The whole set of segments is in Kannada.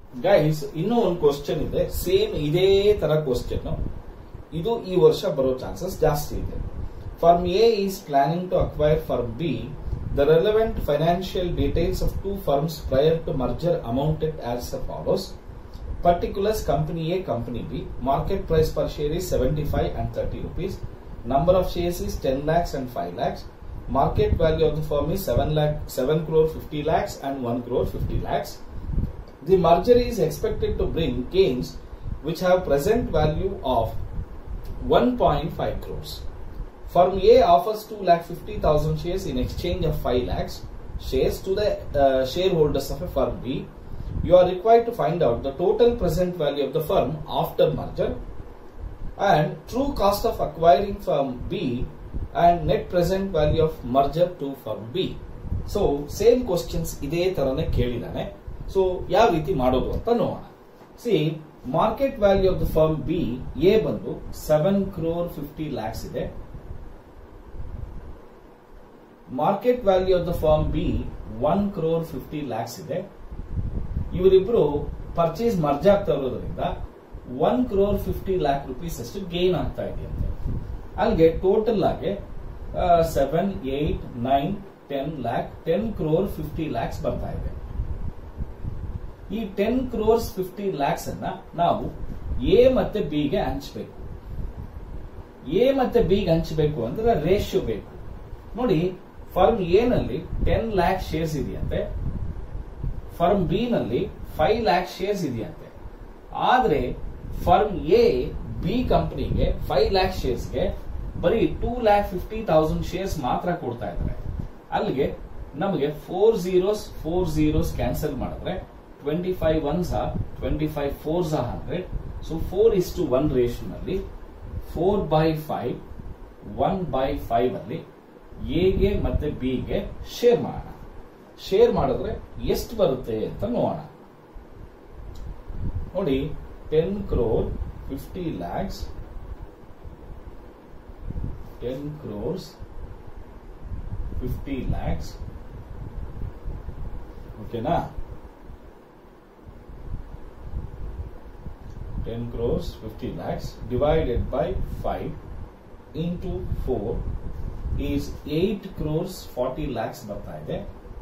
ಗೈಸ್ ಇನ್ನೂ ಒಂದು ಕ್ವಶನ್ ಇದೆ ಸೇಮ್ ಇದೇ ತರ ಕ್ವಶನ್ ಇದು ಈ ವರ್ಷ ಬರೋ ಚಾನ್ಸಸ್ ಜಾಸ್ತಿ ಇದೆ firm A is planning to acquire firm B the relevant financial details of two firms prior to merger amounted as a follows particulars company A, company B. Market price per share is 75 and 30 rupees. Number of shares is 10 lakhs and 5 lakhs. Market value of the firm is 7 lakh, 7 crore 50 lakhs and 1 crore 50 lakhs. The merger is expected to bring gains which have present value of 1.5 crores. Firm A offers 2 lakh 50,000 shares in exchange of 5 lakhs shares to the uh, shareholders of a firm B you are required to find out the total present value of the firm after merger and true cost of acquiring firm B and net present value of merger to firm B. So same questions ಇದೇ ತರನೇ ಕೇಳಿದಾನೆ ಸೊ ಯಾವ ರೀತಿ ಮಾಡೋದು ಅಂತ ನೋಡೋಣ C market value of the firm B A ಬಂದು ಸೆವೆನ್ ಕ್ರೋರ್ ಫಿಫ್ಟಿ ಲ್ಯಾಕ್ಸ್ ಇದೆ market value of the firm B one crore fifty lakhs ಇದೆ ಇವರಿಬ್ರು ಪರ್ಚೇಸ್ ಮರ್ಜ್ ಆಗ್ತಾ ಇರೋದ್ರಿಂದ one crore fifty lakh rupees ಅಷ್ಟು ಗೇನ್ ಆಗ್ತಾ ಇದೆಯಂತೆ ಅಲ್ಲಿಗೆ ಟೋಟಲ್ ಆಗಿ seven eight nine ten lakh ten crore fifty lakhs ಬರ್ತಾ ಇದೆ ಈ ಟೆನ್ ಕ್ರೋರ್ಸ್ ಫಿಫ್ಟಿ ಲ್ಯಾಕ್ಸ್ ಅನ್ನ ನಾವು ಎ ಮತ್ತೆ ಬಿಗೆ ಹಂಚಬೇಕು ಎ ಮತ್ತೆ ಬಿಗೆ ಹಂಚಬೇಕು ಅಂದ್ರೆ ರೇಷಿಯೋ ಬೇಕು ನೋಡಿ ಫರ್ಮ್ ಎ ನಲ್ಲಿ ಟೆನ್ ಲ್ಯಾಕ್ ಶೇರ್ಸ್ ಇದೆಯಂತೆ ಫರ್ಮ್ ಬಿ ನಲ್ಲಿ ಫೈವ್ ಲ್ಯಾಕ್ ಶೇರ್ಸ್ ಇದೆಯಂತೆ ಆದ್ರೆ ಫರ್ಮ್ ಎ ಬಿ ಕಂಪನಿಗೆ ಫೈವ್ ಲ್ಯಾಕ್ ಶೇರ್ಸ್ಗೆ ಬರೀ two lakh fifty thousand shares ಮಾತ್ರ ಕೊಡ್ತಾ ಇದ್ದಾರೆ ಅಲ್ಲಿಗೆ ನಮಗೆ four zeros four zeros cancel ಮಾಡಿದ್ರೆ twenty five ones twenty five fours hundred so four is to one ರೇಷನ್ನಲ್ಲಿ four by five one by five ಅಲ್ಲಿ ಎಗೆ ಮತ್ತೆ ಬಿಗೆ ಶೇರ್ ಮಾಡೋಣ ಶೇರ್ ಮಾಡಿದ್ರೆ ಎಷ್ಟು ಬರುತ್ತೆ ಅಂತ ನೋಡೋಣ ನೋಡಿ ten crore fifty lakhs ten crores fifty lakhs ಓಕೆನಾ ten crores fifty lakhs divided by five into four is eight crores forty lakhs ಬರ್ತಾ ಇದೆ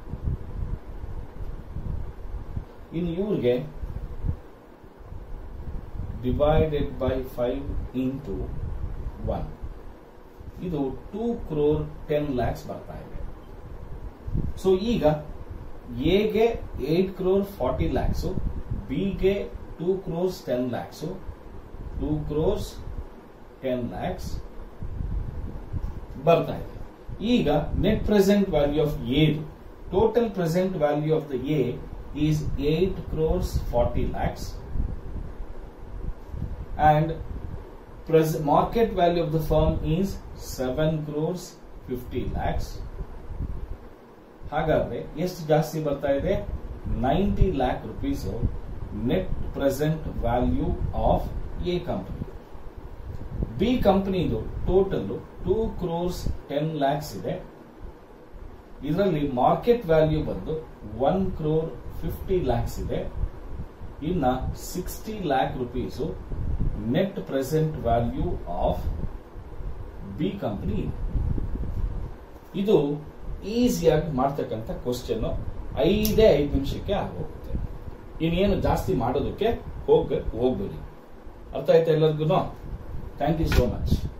ಇನ್ನು ಇವ್ರಿಗೆ divided by five into one ಇದು ಟೂ ಕ್ರೋರ್ ಟೆನ್ ಲ್ಯಾಕ್ಸ್ ಬರ್ತಾ ಇದೆ ಸೊ ಈಗ ಎಗೆ ಏಟ್ ಕ್ರೋರ್ ಫಾರ್ಟಿ ಲ್ಯಾಕ್ಸ್ ಬಿಗೆ two crores ten lakhs two crores ten lakhs ಬರ್ತಾ ಇದೆ ಈಗ net present value of A total present value of the A is 8 crores 40 lakhs and pres- market value of the firm is 7 crores 50 lakhs ಹಾಗಾದ್ರೆ ಎಷ್ಟು ಜಾಸ್ತಿ ಬರ್ತಾ ಇದೆ ninety lakh rupees net present value of A company B ಕಂಪನಿದು total two crores ten lakhs ಇದೆ ಇದರಲ್ಲಿ ಮಾರ್ಕೆಟ್ ವ್ಯಾಲ್ಯೂ ಬಂದು ಒನ್ ಕ್ರೋರ್ ಫಿಫ್ಟಿ ಲ್ಯಾಕ್ಸ್ ಇದೆ ಇನ್ನ sixty lakh rupees net present value of B company ಇದು ಈಸಿಯಾಗಿ ಮಾಡ್ತಕ್ಕಂಥ ಕ್ವಶನ್ ಐದೇ ಐದು ನಿಮಿಷಕ್ಕೆ ಆಗೋಗುತ್ತೆ ಇನ್ನೇನು ಜಾಸ್ತಿ ಮಾಡೋದಕ್ಕೆ ಹೋಗ ಹೋಗ್ಬೇಡಿ ಅರ್ಥ ಆಯ್ತಾ ಎಲ್ಲರಿಗೂ ಥ್ಯಾಂಕ್ ಯು ಸೋ ಮಚ್